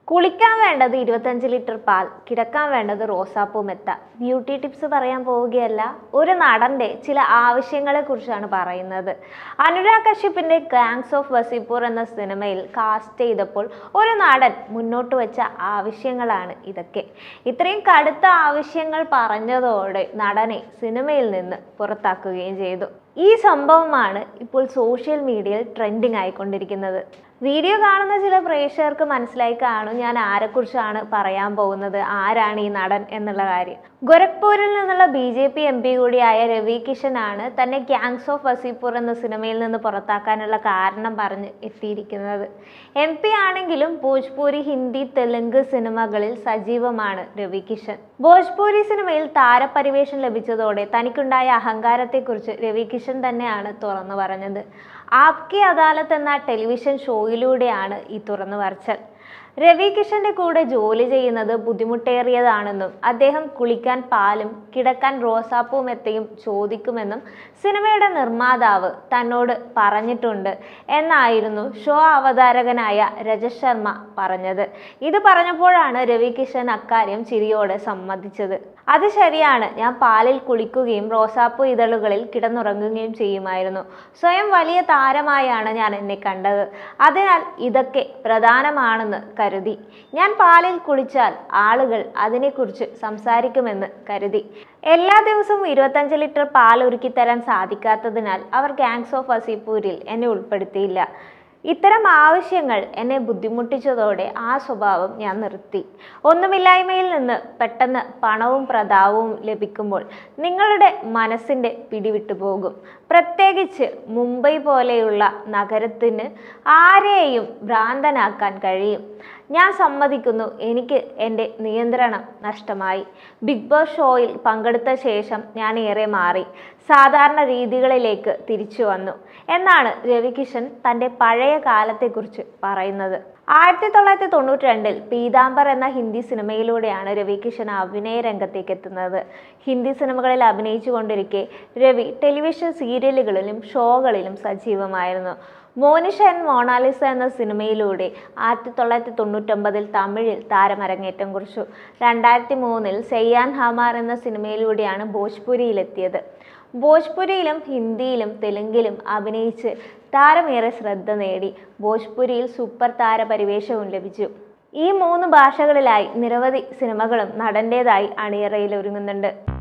കുളിക്കാൻ വേണ്ടത് ഇരുപത്തഞ്ച് ലിറ്റർ പാൽ കിടക്കാൻ വേണ്ടത് റോസാപ്പൂ മെത്ത ബ്യൂട്ടി ടിപ്സ് പറയാൻ പോവുകയല്ല ഒരു നടന്റെ ചില ആവശ്യങ്ങളെ കുറിച്ചാണ് പറയുന്നത് അനുരാഗ് കശ്യപിന്റെ ഗാങ്സ് ഓഫ് വസിപ്പൂർ എന്ന സിനിമയിൽ കാസ്റ്റ് ചെയ്തപ്പോൾ ഒരു നടൻ മുന്നോട്ട് വെച്ച ആവശ്യങ്ങളാണ് ഇതൊക്കെ ഇത്രയും കടുത്ത ആവശ്യങ്ങൾ പറഞ്ഞതോടെ നടനെ സിനിമയിൽ നിന്ന് പുറത്താക്കുകയും ചെയ്തു ഈ സംഭവമാണ് ഇപ്പോൾ സോഷ്യൽ മീഡിയയിൽ ട്രെൻഡിങ് ആയിക്കൊണ്ടിരിക്കുന്നത് വീഡിയോ കാണുന്ന ചില പ്രേക്ഷകർക്ക് മനസ്സിലായി കാണും ഞാൻ ആരെക്കുറിച്ചാണ് പറയാൻ പോകുന്നത് ആരാണ് ഈ നടൻ എന്നുള്ള കാര്യം ഗോരഖ്പൂരിൽ നിന്നുള്ള B J P M P കൂടിയായ രവി കിഷനാണ് തന്നെ ഗ്യാങ്സ് ഓഫ് വസീപൂർ എന്ന സിനിമയിൽ നിന്ന് പുറത്താക്കാനുള്ള കാരണം പറഞ്ഞ് എത്തിയിരിക്കുന്നത് എം പി ആണെങ്കിലും ഭോജ്പൂരി ഹിന്ദി തെലുങ്ക് സിനിമകളിൽ സജീവമാണ് രവി കിഷൻ ഭോജ്പൂരി സിനിമയിൽ താരപരിവേഷം ലഭിച്ചതോടെ തനിക്കുണ്ടായ അഹങ്കാരത്തെക്കുറിച്ച് രവി കിഷൻ തന്നെയാണ് തുറന്നു പറഞ്ഞത് ആപ്കി അദാലത്ത് എന്ന ടെലിവിഷൻ ഷോയിലൂടെയാണ് ഈ തുറന്നു പറച്ചൽ രവി കിഷന്റെ കൂടെ ജോലി ചെയ്യുന്നത് ബുദ്ധിമുട്ടേറിയതാണെന്നും അദ്ദേഹം കുളിക്കാൻ പാലും കിടക്കാൻ റോസാപ്പൂ മെത്തയും ചോദിക്കുമെന്നും സിനിമയുടെ നിർമ്മാതാവ് തന്നോട് പറഞ്ഞിട്ടുണ്ട് എന്നായിരുന്നു ഷോ അവതാരകനായ രജത് ശർമ്മ പറഞ്ഞത് ഇത് പറഞ്ഞപ്പോഴാണ് രവി കിഷൻ അക്കാര്യം ചിരിയോടെ സമ്മതിച്ചത് അത് ശരിയാണ് ഞാൻ പാലിൽ കുളിക്കുകയും റോസാപ്പൂ ഇതളുകളിൽ കിടന്നുറങ്ങുകയും ചെയ്യുമായിരുന്നു സ്വയം വലിയ താരമായാണ് ഞാൻ എന്നെ കണ്ടത് അതിനാൽ ഇതൊക്കെ പ്രധാനമാണെന്ന് കരുതി ഞാൻ പാലിൽ കുളിച്ചാൽ ആളുകൾ അതിനെക്കുറിച്ച് സംസാരിക്കുമെന്ന് കരുതി എല്ലാ ദിവസവും ഇരുപത്തഞ്ച് ലിറ്റർ പാൽ ഒരുക്കി തരാൻ സാധിക്കാത്തതിനാൽ അവർ ഗാങ്സ് ഓഫ് വസീപൂരിൽ എന്നെ ഉൾപ്പെടുത്തിയില്ല ഇത്തരം ആവശ്യങ്ങൾ എന്നെ ബുദ്ധിമുട്ടിച്ചതോടെ ആ സ്വഭാവം ഞാൻ നിർത്തി ഒന്നുമില്ലായ്മയിൽ നിന്ന് പെട്ടെന്ന് പണവും പ്രതാപവും ലഭിക്കുമ്പോൾ നിങ്ങളുടെ മനസ്സിൻ്റെ പിടിവിട്ടു പോകും പ്രത്യേകിച്ച് മുംബൈ പോലെയുള്ള നഗരത്തിന് ആരെയും ഭ്രാന്തനാക്കാൻ കഴിയും ഞാൻ സമ്മതിക്കുന്നു എനിക്ക് എൻ്റെ നിയന്ത്രണം നഷ്ടമായി ബിഗ് ബോസ് ഷോയിൽ പങ്കെടുത്ത ശേഷം ഞാൻ ഏറെ മാറി സാധാരണ രീതികളിലേക്ക് തിരിച്ചു വന്നു എന്നാണ് രവികിഷൻ തൻ്റെ പഴയ കാലത്തെക്കുറിച്ച് പറയുന്നത് ആയിരത്തി തൊള്ളായിരത്തി തൊണ്ണൂറ്റി രണ്ടിൽ പീതാംബർ എന്ന ഹിന്ദി സിനിമയിലൂടെയാണ് രവികിഷൻ അഭിനയ രംഗത്തേക്ക് എത്തുന്നത് ഹിന്ദി സിനിമകളിൽ അഭിനയിച്ചു കൊണ്ടിരിക്കെ രവി ടെലിവിഷൻ സീരിയലുകളിലും ഷോകളിലും സജീവമായിരുന്നു മോനിഷ ആൻഡ് മോണാലിസ എന്ന സിനിമയിലൂടെ ആയിരത്തി തൊള്ളായിരത്തി തൊണ്ണൂറ്റൊമ്പതിൽ തമിഴിൽ താരമരങ്ങേറ്റം കുറിച്ചു രണ്ടായിരത്തി മൂന്നിൽ സെയ്യാൻ ഹമാർ എന്ന സിനിമയിലൂടെയാണ് ഭോജ്പുരിയിലെത്തിയത് ഭോജ്പുരിയിലും ഹിന്ദിയിലും തെലുങ്കിലും അഭിനയിച്ച് താരമേറെ ശ്രദ്ധ നേടി ഭോജ്പുരിയിൽ സൂപ്പർ താരപരിവേഷവും ലഭിച്ചു ഈ മൂന്ന് ഭാഷകളിലായി നിരവധി സിനിമകളും നടൻ്റേതായി അണിയറയിൽ ഒരുങ്ങുന്നുണ്ട്